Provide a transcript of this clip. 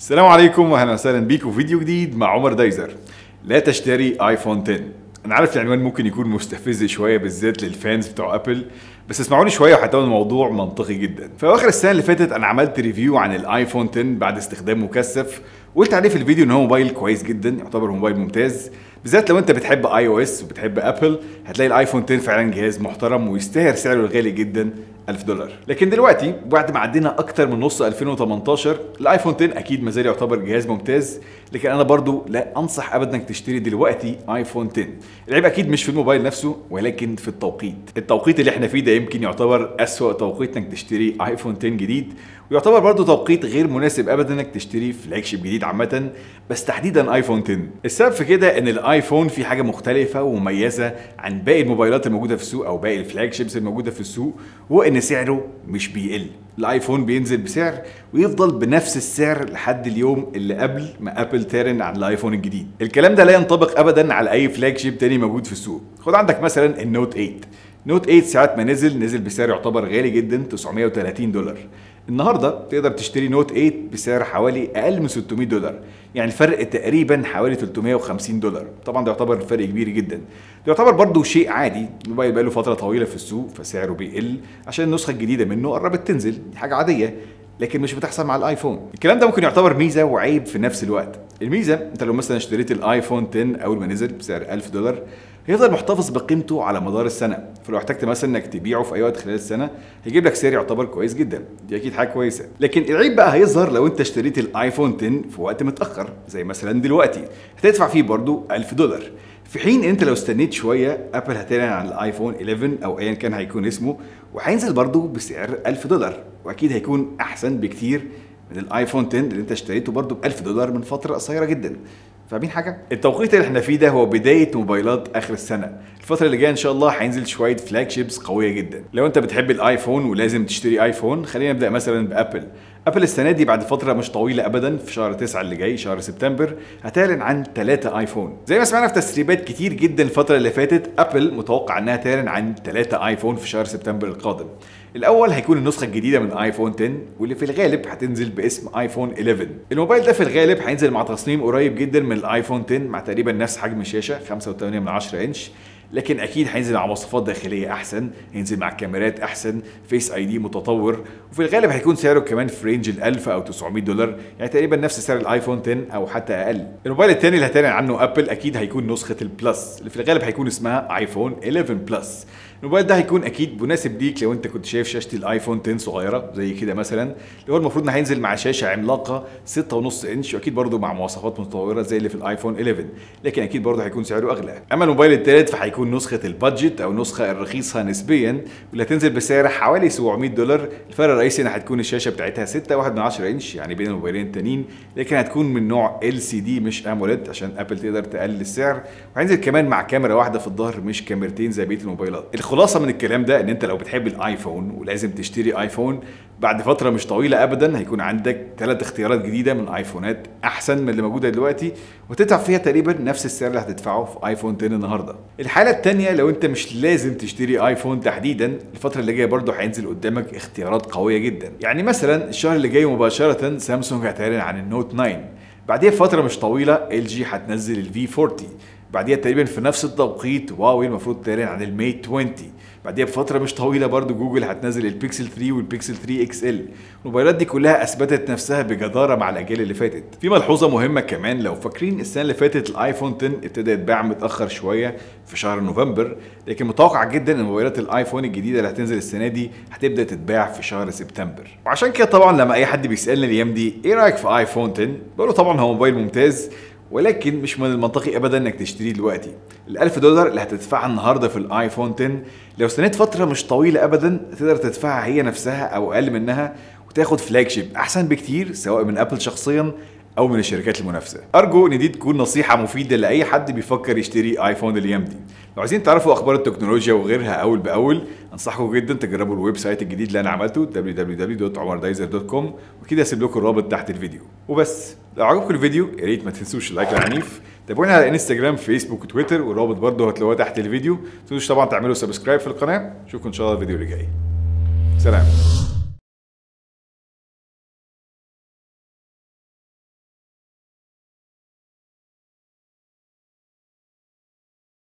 السلام عليكم واهلا وسهلا بيكم في فيديو جديد مع عمر دايزر لا تشتري ايفون 10 انا عارف العنوان ممكن يكون مستفز شويه بالذات للفانز بتوع ابل بس اسمعوني شويه وهتلاقوا الموضوع منطقي جدا في اواخر السنه اللي فاتت انا عملت ريفيو عن الايفون 10 بعد استخدام مكثف وقلت عليه في الفيديو ان هو موبايل كويس جدا يعتبر موبايل ممتاز بالذات لو انت بتحب اي او اس وبتحب ابل هتلاقي الايفون 10 فعلا جهاز محترم ويستاهل سعره الغالي جدا 1000 دولار لكن دلوقتي بعد ما عدينا اكتر من نص 2018 الايفون 10 اكيد ما زال يعتبر جهاز ممتاز لكن انا برضو لا انصح ابدا انك تشتري دلوقتي ايفون 10 العيب اكيد مش في الموبايل نفسه ولكن في التوقيت التوقيت اللي احنا فيه ده يمكن يعتبر اسوأ توقيت انك تشتري ايفون 10 جديد ويعتبر برضو توقيت غير مناسب ابدا انك تشتري فلاج شيب جديد عامه بس تحديدا ايفون 10 السبب في كده ان الايفون في حاجه مختلفه ومميزه عن باقي الموبايلات الموجوده في السوق او باقي الفلاج شيبس الموجوده في السوق هو ان سعره مش بيقل الايفون بينزل بسعر ويفضل بنفس السعر لحد اليوم اللي قبل ما ابل تعلن عن الايفون الجديد الكلام ده لا ينطبق ابدا على اي فلاج شيب تاني موجود في السوق خد عندك مثلا النوت 8 نوت 8 ساعات ما نزل نزل بسعر يعتبر غالي جدا 930 دولار النهارده تقدر تشتري نوت 8 بسعر حوالي اقل من 600 دولار يعني الفرق تقريبا حوالي 350 دولار طبعا ده يعتبر فرق كبير جدا ده يعتبر برضه شيء عادي الموبايل بقاله فتره طويله في السوق فسعره بيقل عشان النسخه الجديده منه قربت تنزل دي حاجه عاديه لكن مش بتحصل مع الايفون الكلام ده ممكن يعتبر ميزه وعيب في نفس الوقت الميزه انت لو مثلا اشتريت الايفون 10 اول ما نزل بسعر 1000 دولار هيفضل محتفظ بقيمته على مدار السنه فلو احتجت مثلا انك تبيعه في اي وقت خلال السنه هيجيب لك سعر يعتبر كويس جدا دي اكيد حاجه كويسه لكن العيب بقى هيظهر لو انت اشتريت الايفون 10 في وقت متاخر زي مثلا دلوقتي هتدفع فيه برضو 1000 دولار في حين انت لو استنيت شويه ابل هتعلن عن الايفون 11 او ايا كان هيكون اسمه وهينزل برضه بسعر 1000 دولار واكيد هيكون احسن بكتير من الايفون 10 اللي انت اشتريته برضه ب 1000 دولار من فتره قصيره جدا فاهمين حاجه التوقيت اللي احنا فيه ده هو بدايه موبايلات اخر السنه الفتره اللي جايه ان شاء الله هينزل شويه فلاج شيبس قويه جدا لو انت بتحب الايفون ولازم تشتري ايفون خلينا نبدا مثلا بابل ابل السنه دي بعد فتره مش طويله ابدا في شهر 9 اللي جاي شهر سبتمبر هتعلن عن ثلاثة ايفون زي ما سمعنا في تسريبات كتير جدا الفتره اللي فاتت ابل متوقع انها تعلن عن ثلاثة ايفون في شهر سبتمبر القادم الاول هيكون النسخه الجديده من ايفون 10 واللي في الغالب هتنزل باسم ايفون 11 الموبايل ده في الغالب هينزل مع تصميم قريب جدا من الايفون 10 مع تقريبا نفس حجم الشاشه 5.8 من 10 انش لكن اكيد هينزل مع مواصفات داخليه احسن هينزل مع كاميرات احسن فيس اي دي متطور وفي الغالب هيكون سعره كمان في رينج ال 1000 او 900 دولار يعني تقريبا نفس سعر الايفون 10 او حتى اقل الموبايل الثاني اللي هتعلن عنه ابل اكيد هيكون نسخه البلس اللي في الغالب هيكون اسمها ايفون 11 بلس الموبايل ده هيكون اكيد مناسب ليك لو انت كنت شايف شاشه الايفون 10 صغيره زي كده مثلا اللي هو المفروض انه هينزل مع شاشه عملاقه 6.5 انش واكيد برضه مع مواصفات متطوره زي اللي في الايفون 11 لكن اكيد برضه هيكون سعره اغلى اما الموبايل الثالث فهيكون نسخه البادجت او نسخه الرخيصه نسبيا واللي هتنزل بسعر حوالي 700 دولار الفرق الرئيسي ان هتكون الشاشه بتاعتها 6.1 انش يعني بين الموبايلين التانيين لكن هتكون من نوع ال سي دي مش اموليد عشان ابل تقدر تقلل السعر وهينزل كمان مع كاميرا واحده في الظهر مش كاميرتين زي بقيه الموبايلات الخلاصه من الكلام ده ان انت لو بتحب الايفون ولازم تشتري ايفون بعد فتره مش طويله ابدا هيكون عندك ثلاث اختيارات جديده من ايفونات احسن من اللي موجوده دلوقتي وتدفع فيها تقريبا نفس السعر اللي هتدفعه في ايفون 10 النهارده الحاله الثانيه لو انت مش لازم تشتري ايفون تحديدا الفتره اللي جايه برضه هينزل قدامك اختيارات قويه جدا يعني مثلا الشهر اللي جاي مباشره سامسونج هتعلن عن النوت 9 بعديها بفتره مش طويله ال جي هتنزل الفي 40 بعديها تقريبا في نفس التوقيت هواوي المفروض تعلن عن الميت 20 بعديها بفتره مش طويله برضو جوجل هتنزل البيكسل 3 والبيكسل 3 اكس ال الموبايلات دي كلها اثبتت نفسها بجداره مع الاجيال اللي فاتت في ملحوظه مهمه كمان لو فاكرين السنه اللي فاتت الايفون 10 ابتدى يتباع متاخر شويه في شهر نوفمبر لكن متوقع جدا ان موبايلات الايفون الجديده اللي هتنزل السنه دي هتبدا تتباع في شهر سبتمبر وعشان كده طبعا لما اي حد بيسالني الايام دي ايه رايك في ايفون 10 بقول له طبعا هو موبايل ممتاز ولكن مش من المنطقي ابدا انك تشتريه دلوقتي ال 1000 دولار اللي هتدفعها النهارده في الايفون 10 لو استنيت فتره مش طويله ابدا تقدر تدفعها هي نفسها او اقل منها وتاخد فلاج شيب احسن بكتير سواء من ابل شخصيا او من الشركات المنافسه ارجو ان دي تكون نصيحه مفيده لاي حد بيفكر يشتري ايفون الايام دي لو عايزين تعرفوا اخبار التكنولوجيا وغيرها اول باول انصحكم جدا تجربوا الويب سايت الجديد اللي انا عملته www.omardaizer.com وكده هسيب لكم الرابط تحت الفيديو وبس لو عجبكم الفيديو يا ريت ما تنسوش اللايك العنيف تابعوني على انستجرام فيسبوك وتويتر والرابط برضه هتلاقوه تحت الفيديو ما تنسوش طبعا تعملوا سبسكرايب في القناه اشوفكم ان شاء الله الفيديو اللي جاي سلام